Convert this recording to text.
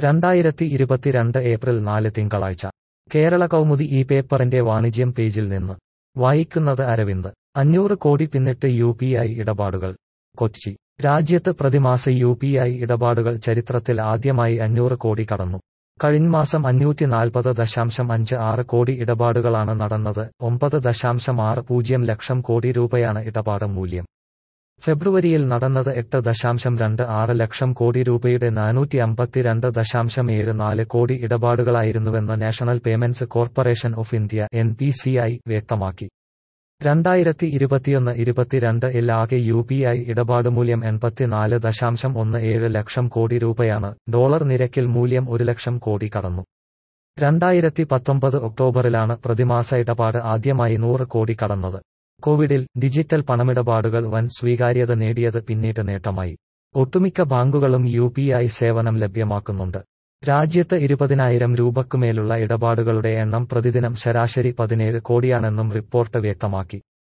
രണ്ടായിരത്തി ഇരുപത്തിരണ്ട് ഏപ്രിൽ നാല് തിങ്കളാഴ്ച കേരള കൗമുദി ഈ പേപ്പറിന്റെ വാണിജ്യം പേജിൽ നിന്ന് വായിക്കുന്നത് അരവിന്ദ് അഞ്ഞൂറ് കോടി പിന്നിട്ട് യു പി ഐ ഇടപാടുകൾ കൊച്ചി രാജ്യത്ത് പ്രതിമാസ യു പി ഐ ഇടപാടുകൾ ചരിത്രത്തിൽ ആദ്യമായി അഞ്ഞൂറ് കോടി കടന്നു കഴിഞ്ഞമാസം അഞ്ഞൂറ്റി നാൽപ്പത് ദശാംശം അഞ്ച് ആറ് കോടി ഇടപാടുകളാണ് നടന്നത് ഒമ്പത് ദശാംശം ആറ് പൂജ്യം ലക്ഷം കോടി രൂപയാണ് ഇടപാട് മൂല്യം ഫെബ്രുവരിയിൽ നടന്നത് എട്ട് ദശാംശം രണ്ട് ആറ് ലക്ഷം കോടി രൂപയുടെ നാനൂറ്റി അമ്പത്തിരണ്ട് ദശാംശം ഏഴ് നാല് കോടി ഇടപാടുകളായിരുന്നുവെന്ന് National Payments Corporation of India N P C I വ്യക്തമാക്കി രണ്ടായിരത്തി ഇരുപത്തിയൊന്ന് ഇരുപത്തിരണ്ട് ഇൽ ആകെ യു പി ഐ ഇടപാട് മൂല്യം എൺപത്തിനാല് ദശാംശം ഒന്ന് ഏഴ് ലക്ഷം കോടി രൂപയാണ് ഡോളർ നിരക്കിൽ മൂല്യം ഒരു ലക്ഷം കോടി കടന്നു രണ്ടായിരത്തി പത്തൊമ്പത് ഒക്ടോബറിലാണ് പ്രതിമാസ ഇടപാട് ആദ്യമായി നൂറ് കോടി കടന്നത് കോവിഡിൽ ഡിജിറ്റൽ പണമിടപാടുകൾ വൻ സ്വീകാര്യത നേടിയത് പിന്നീട് നേട്ടമായി ഒട്ടുമിക്ക ബാങ്കുകളും യു പി ഐ സേവനം ലഭ്യമാക്കുന്നുണ്ട് രാജ്യത്ത് ഇരുപതിനായിരം രൂപക്കുമേലുള്ള ഇടപാടുകളുടെ എണ്ണം പ്രതിദിനം ശരാശരി പതിനേഴ് കോടിയാണെന്നും റിപ്പോർട്ട് വ്യക്തമാക്കി